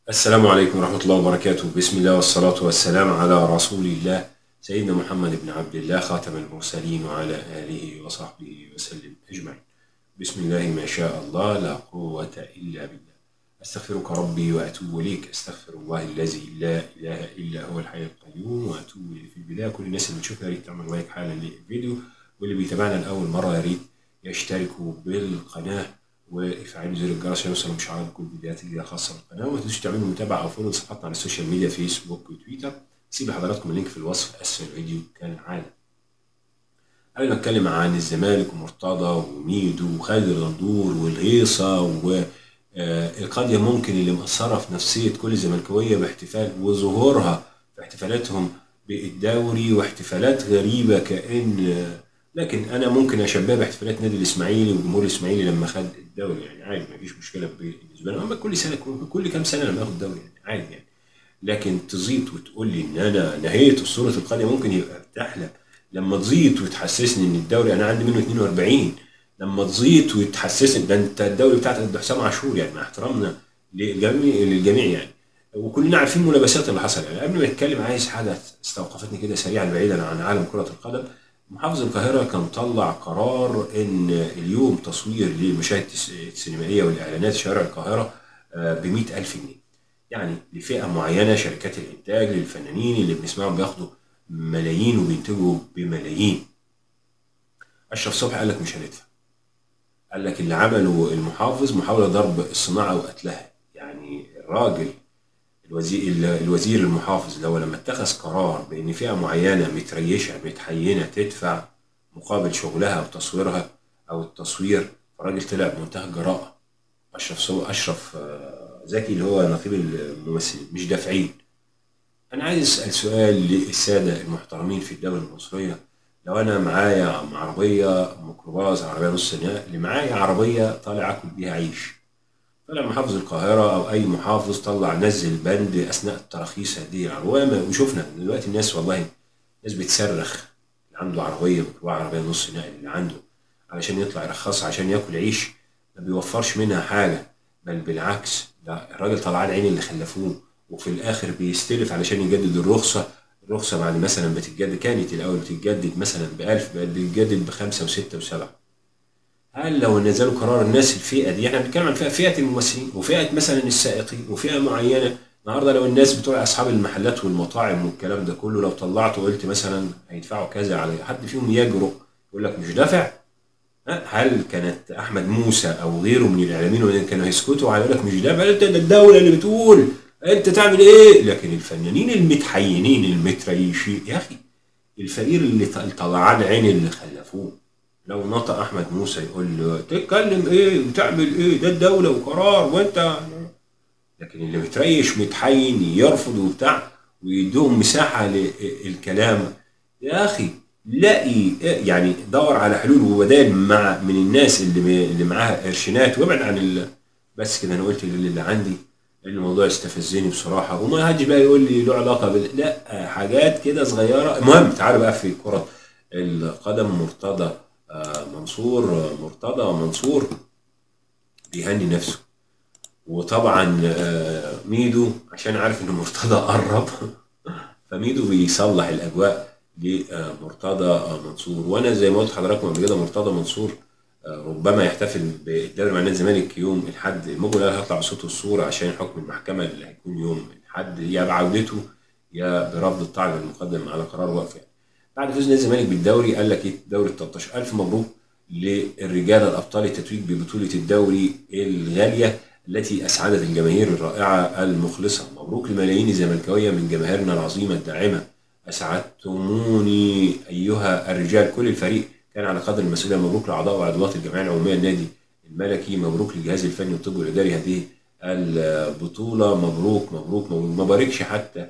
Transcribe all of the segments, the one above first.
السلام عليكم ورحمة الله وبركاته بسم الله والصلاة والسلام على رسول الله سيدنا محمد بن عبد الله خاتم المرسلين وعلى آله وصحبه وسلم أجمعين بسم الله ما شاء الله لا قوة إلا بالله أستغفرك ربي وأتوب إليك أستغفر الله الذي لا إله إلا هو الحي القيوم وأتوب إليه في البداية كل الناس اللي بتشوفنا يا ريت تعمل لايك حالا للفيديو واللي بيتابعنا لأول مرة يا ريت يشتركوا بالقناة وافعلوا زر الجرس عشان يوصلوا اشعارات كل الفيديوهات الجديده الخاصه بالقناه وما تنسوش تعملوا متابعه او فولو لصفحاتنا على السوشيال ميديا فيسبوك وتويتر سيب لحضراتكم اللينك في الوصف اسفل الفيديو كالعاده قبل ما اتكلم عن الزمالك ومرتضى وميدو وخالد الغندور والهيصه والقضيه ممكن اللي مأثره في نفسيه كل الزملكاويه باحتفال وظهورها في احتفالاتهم بالدوري واحتفالات غريبه كأن لكن انا ممكن اشبهها باحتفالات نادي الاسماعيلي والجمهور الاسماعيلي لما خد الدوري يعني عادي ما فيش مشكله بالنسبه لنا اما كل سنه كل كام سنه لما ياخد الدوري يعني عادي يعني لكن تزيط وتقول لي ان انا نهيت اسطوره القضيه ممكن يبقى بتحلم لما تزيط وتحسسني ان الدوري انا عندي منه 42 لما تزيط وتحسسني ده انت الدوري بتاعك قد حسام عاشور يعني مع احترامنا للجميع للجميع يعني وكلنا عارفين الملابسات اللي حصل يعني قبل ما اتكلم عايز حاجه استوقفتني كده سريعا بعيدا عن عالم كره القدم محافظ القاهرة كان طلع قرار إن اليوم تصوير للمشاهد السينمائية والإعلانات شوارع القاهرة ب ألف جنيه. يعني لفئة معينة شركات الإنتاج للفنانين اللي بنسمعهم بياخدوا ملايين وبينتجوا بملايين. أشرف صبحي قال لك مش هندفع. قال لك اللي عمله المحافظ محاولة ضرب الصناعة وقتلها. يعني الراجل الوزير الوزير المحافظ لو لما اتخذ قرار بان فئه معينه متريشه متحينه تدفع مقابل شغلها وتصويرها او التصوير الراجل طلع بمنتهى الجراءه اشرف سو اشرف زكي اللي هو نقيب الممثلين مش دافعين انا عايز اسال سؤال للساده المحترمين في الدوله المصريه لو انا معايا عربيه ميكروباص عربيه نص نقل اللي معايا عربيه طالع اكل بيها عيش طلع محافظ القاهرة أو أي محافظ طلع نزل بند أثناء التراخيص هذه العروة وشفنا دلوقتي الناس والله الناس بتصرخ اللي عنده عربية ميكروباص عربية نص نقل اللي عنده علشان يطلع يرخصها عشان ياكل عيش ما بيوفرش منها حاجة بل بالعكس ده الراجل طلعان عين اللي خلفوه وفي الآخر بيستلف علشان يجدد الرخصة الرخصة بعد مثلا بتتجدد كانت الأول بتتجدد مثلا بألف بقت بتتجدد بخمسة وستة وسبعة هل لو نزلوا قرار الناس الفئه دي احنا بنتكلم عن فئه فئه الممثلين وفئه مثلا السائقين وفئه معينه النهارده لو الناس بتوع اصحاب المحلات والمطاعم والكلام ده كله لو طلعت وقلت مثلا هيدفعوا كذا على حد فيهم يجرؤ يقول لك مش دافع هل كانت احمد موسى او غيره من الاعلاميين كانوا هيسكتوا على يقول لك مش دافع انت ده الدوله اللي بتقول انت تعمل ايه لكن الفنانين المتحينين المتريشين يا اخي الفقير اللي طلعان عين اللي خلفوه لو نطق احمد موسى يقول له تتكلم ايه وتعمل ايه ده الدوله وقرار وانت لكن اللي متريش متحين يرفض وبتاع ويدوهم مساحه للكلام يا اخي لاقي يعني دور على حلول وبدائل مع من الناس اللي اللي معاها قرشينات وابعد عن ال... بس كده انا قلت اللي عندي الموضوع استفزني بصراحه وما حدش بقى يقول لي له علاقه بال... لا حاجات كده صغيره المهم تعالوا بقى في كره القدم مرتضى منصور مرتضى منصور بيهني نفسه وطبعا ميدو عشان عارف ان مرتضى قرب فميدو بيصلح الاجواء لمرتضى منصور وانا زي ما قلت لحضراتكم قبل كده مرتضى منصور ربما يحتفل بالدوري مع نادي الزمالك يوم الاحد الموجود هيطلع بصوت الصوره عشان حكم المحكمه اللي هيكون يوم الاحد يا بعودته يا برفض الطعن المقدم على قرار وقف يعني. بعد فوز نادي الزمالك بالدوري قال لك ايه دوري 13 الف مبروك للرجال الابطال التتويج ببطوله الدوري الغاليه التي اسعدت الجماهير الرائعه المخلصه مبروك لملايين الزملكاويه من جماهيرنا العظيمه الداعمه اسعدتموني ايها الرجال كل الفريق كان على قدر المسؤوليه مبروك لاعضاء وعضوات الجمعيه العموميه النادي الملكي مبروك للجهاز الفني والطبي والاداري هذه البطوله مبروك مبروك مبروك ما باركش حتى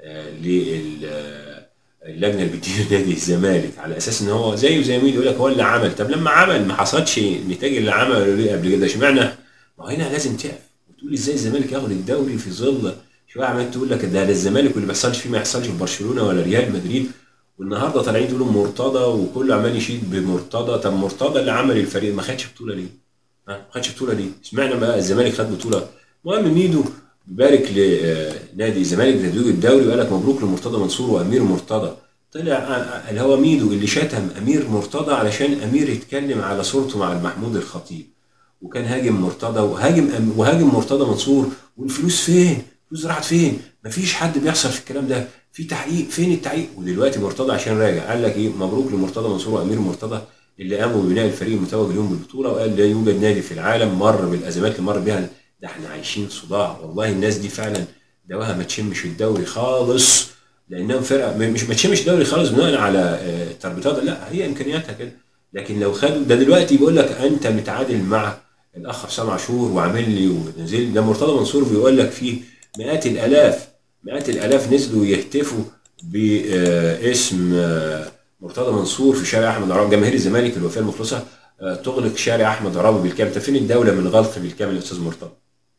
لل اللجنه اللي بتدير نادي الزمالك على اساس ان هو زيه زي مين يقول لك هو اللي عمل طب لما عمل ما حصلش النتاج اللي عمله ليه قبل كده اشمعنى؟ ما هو هنا لازم تقف وتقول ازاي الزمالك ياخد الدوري في ظل شويه عمال تقول لك ده الزمالك واللي ما بيحصلش فيه ما يحصلش في برشلونه ولا ريال مدريد والنهارده طالعين يقولوا مرتضى وكله عمال يشيد بمرتضى طب مرتضى اللي عمل الفريق ما خدش بطوله ليه؟ ها ما خدش بطوله ليه؟ اشمعنى بقى الزمالك خد بطوله؟ المهم ميدو بيبارك لنادي الزمالك بتتويج الدوري وقال لك مبروك لمرتضى منصور وامير مرتضى طلع اللي هو ميدو اللي شتم امير مرتضى علشان امير يتكلم على صورته مع المحمود الخطيب وكان هاجم مرتضى وهاجم وهاجم مرتضى منصور والفلوس فين؟ الفلوس راحت فين؟ مفيش حد بيحصل في الكلام ده في تحقيق فين التحقيق؟ ودلوقتي مرتضى عشان راجع قال لك ايه مبروك لمرتضى منصور وامير مرتضى اللي قاموا ببناء الفريق المتوج اليوم بالبطوله وقال لا يوجد نادي في العالم مر بالازمات اللي مر بها ده احنا عايشين صداع والله الناس دي فعلا دواها ما تشمش الدوري خالص لانهم فرقه مش ما تشمش الدوري خالص بناء على تربيطات لا هي امكانياتها كده لكن لو خدوا ده دلوقتي بيقول لك انت متعادل مع الاخ حسام عاشور وعامل لي ونزل ده مرتضى منصور بيقول لك فيه مئات الالاف مئات الالاف نزلوا يهتفوا باسم مرتضى منصور في شارع احمد عرابي جماهير الزمالك الوفيه المخلصه تغلق شارع احمد عرابي بالكامل فين الدوله من غلق بالكامل يا استاذ مرتضى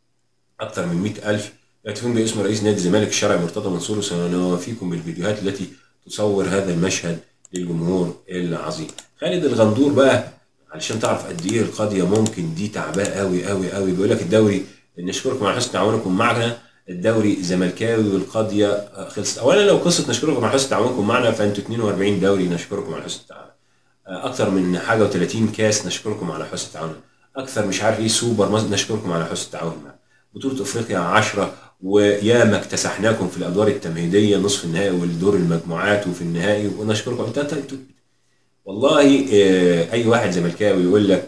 اكثر من 100000 يهتفون باسم رئيس نادي الزمالك الشرعي مرتضى منصور وسنوافيكم بالفيديوهات التي تصور هذا المشهد للجمهور العظيم خالد الغندور بقى علشان تعرف قد ايه القضيه ممكن دي تعباه قوي قوي قوي بيقول لك الدوري نشكركم على حسن تعاونكم معنا الدوري زملكاوي والقضيه خلصت اولا لو قصه نشكركم على حسن تعاونكم معنا فانتوا 42 دوري نشكركم على حسن التعاون اكثر من حاجه و30 كاس نشكركم على حسن التعاون اكثر مش عارف ايه سوبر نشكركم على حسن التعاون معنا بطوله افريقيا 10 وياما اكتسحناكم في الادوار التمهيديه نصف النهائي والدور المجموعات وفي النهائي ونشكركم انت والله اي واحد زملكاوي يقول لك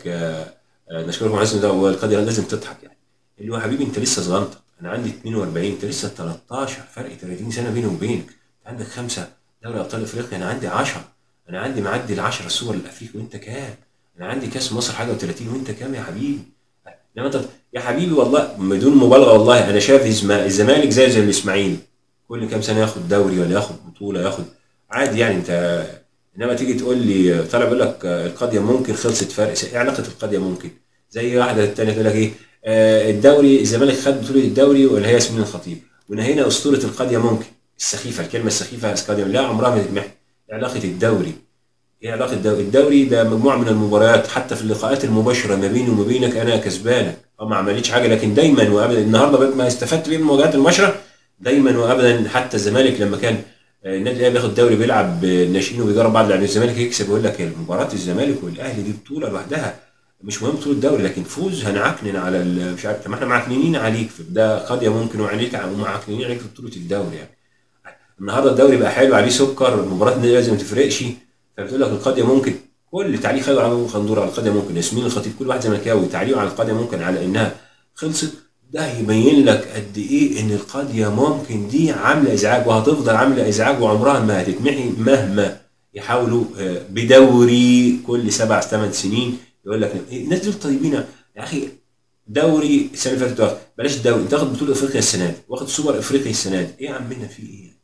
نشكركم على ده والقضيه لازم تضحك يعني اللي هو حبيبي انت لسه صغنطه انا عندي 42 انت لسه 13 فرق 30 سنه بيني وبينك انت عندك خمسه دوري ابطال افريقيا انا عندي 10 انا عندي معدي ال 10 السوبر الافريقي وانت كام؟ انا عندي كاس مصر حاجه و30 وانت كام يا حبيبي؟ انما انت يا حبيبي والله بدون مبالغه والله انا شايف الزمالك زي زي الاسماعيلي كل كام سنه ياخد دوري ولا ياخد بطوله ياخد عادي يعني انت انما تيجي تقول لي طالع بيقول لك القضيه ممكن خلصت فرق ايه علاقه القضيه ممكن؟ زي واحده الثانيه تقول لك ايه آه الدوري الزمالك خد بطوله الدوري ولا هي ياسمين الخطيب ونهينا اسطوره القضيه ممكن السخيفه الكلمه السخيفه القضيه لا عمرها ما تتمحي علاقه الدوري ايه علاقه الدوري؟ الدوري ده مجموعه من المباريات حتى في اللقاءات المباشره ما بيني وما بينك انا كسبانك اه ما عملتش حاجه لكن دايما وابدا النهارده ما استفدت بيه من المواجهات المباشره دايما وابدا حتى الزمالك لما كان النادي الاهلي بياخد دوري بيلعب بالناشئين وبيجرب بعض لاعبين الزمالك يكسب يقول لك مباراه الزمالك والاهلي دي بطوله لوحدها مش مهم بطوله الدوري لكن فوز هنعكنن على مش عارف ما احنا معكننين عليك في ده قضيه ممكن وعليك ومعكننين عليك في بطوله الدوري يعني النهارده الدوري بقى حلو عليه سكر مباراه النادي لازم ما تفرقش فبتقول لك القضيه ممكن كل تعليق خير على خندور على القضيه ممكن ياسمين الخطيب كل واحد زملكاوي تعليقه على القضيه ممكن على انها خلصت ده يبين لك قد ايه ان القضيه ممكن دي عامله ازعاج وهتفضل عامله ازعاج وعمرها ما هتتمحي مهما يحاولوا بدوري كل سبع ثمان سنين يقول لك الناس دول طيبين يا اخي دوري السنه اللي فاتت واخد بلاش الدوري انت واخد بطوله افريقيا السنه دي واخد سوبر افريقيا السنه دي ايه يا عمنا في ايه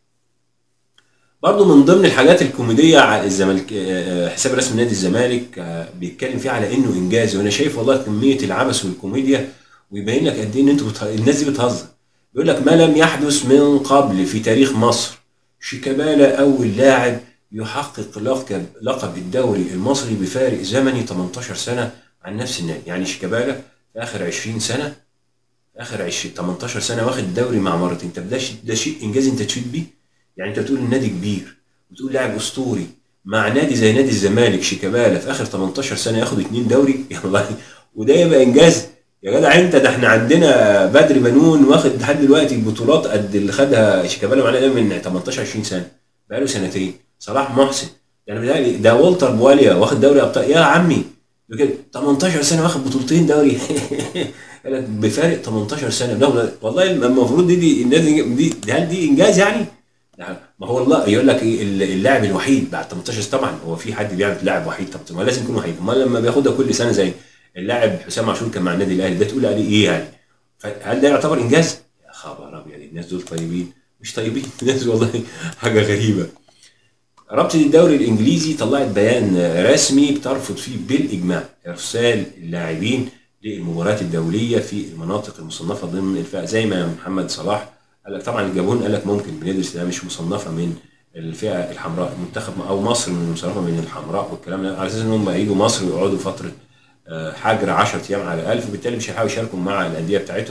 برضه من ضمن الحاجات الكوميديه على الزمالك حساب رسمي نادي الزمالك بيتكلم فيه على انه انجاز وانا شايف والله كميه العبث والكوميديا ويبين لك قد ايه ان انتوا بتهزر الناس دي بتهزر بيقول لك ما لم يحدث من قبل في تاريخ مصر شيكابالا اول لاعب يحقق لقب لقب الدوري المصري بفارق زمني 18 سنه عن نفس النادي يعني شيكابالا في اخر 20 سنه في اخر 20 18 سنه واخد الدوري مع مرتين طب ده ده شيء انجاز انت تشيد بيه يعني انت بتقول النادي كبير بتقول لاعب اسطوري مع نادي زي نادي الزمالك شيكابالا في اخر 18 سنه ياخد اثنين دوري والله وده يبقى انجاز يا جدع انت ده احنا عندنا بدر بنون واخد لحد دلوقتي بطولات قد اللي خدها شيكابالا معانا ده من 18 20 سنه بقاله سنتين صلاح محسن يعني بيتهيألي ده والتر بواليا واخد دوري ابطال يا عمي كده 18 سنه واخد بطولتين دوري بفارق 18 سنه ده والله المفروض دي دي النادي دي, دي هل دي انجاز يعني؟ ما هو الله يقول لك ايه اللاعب الوحيد بعد 18 طبعا هو في حد بيعمل لاعب وحيد طب ما لازم يكون وحيد امال لما بياخدها كل سنه زي اللاعب حسام عاشور كان مع النادي الاهلي ده تقول عليه ايه يعني؟ هل ده يعتبر انجاز؟ يا خبر ابيض الناس دول طيبين مش طيبين الناس والله حاجه غريبه رابطه الدوري الانجليزي طلعت بيان رسمي بترفض فيه بالاجماع ارسال اللاعبين للمباريات الدوليه في المناطق المصنفه ضمن الفئه زي ما محمد صلاح قال لك طبعا الجابون قال لك ممكن بندرس ده مش مصنفه من الفئه الحمراء المنتخب او مصر من مصنفه من الحمراء والكلام ده على اساس ان هم هيجوا مصر ويقعدوا فتره حجر 10 ايام على الاقل فبالتالي مش هيحاولوا يشاركوا مع الانديه بتاعتهم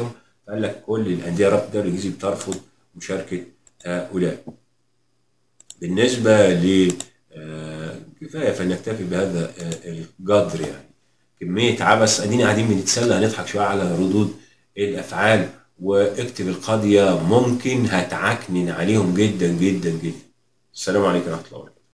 فقال لك كل الانديه رابطه الدوري الانجليزي بترفض مشاركه هؤلاء بالنسبه ل آه، كفايه فلنكتفي بهذا آه، القدر يعني كميه عبث ادينا قاعدين بنتسلى هنضحك شويه على ردود الافعال واكتب القضيه ممكن هتعكنن عليهم جدا جدا جدا السلام عليكم ورحمه الله وبركاته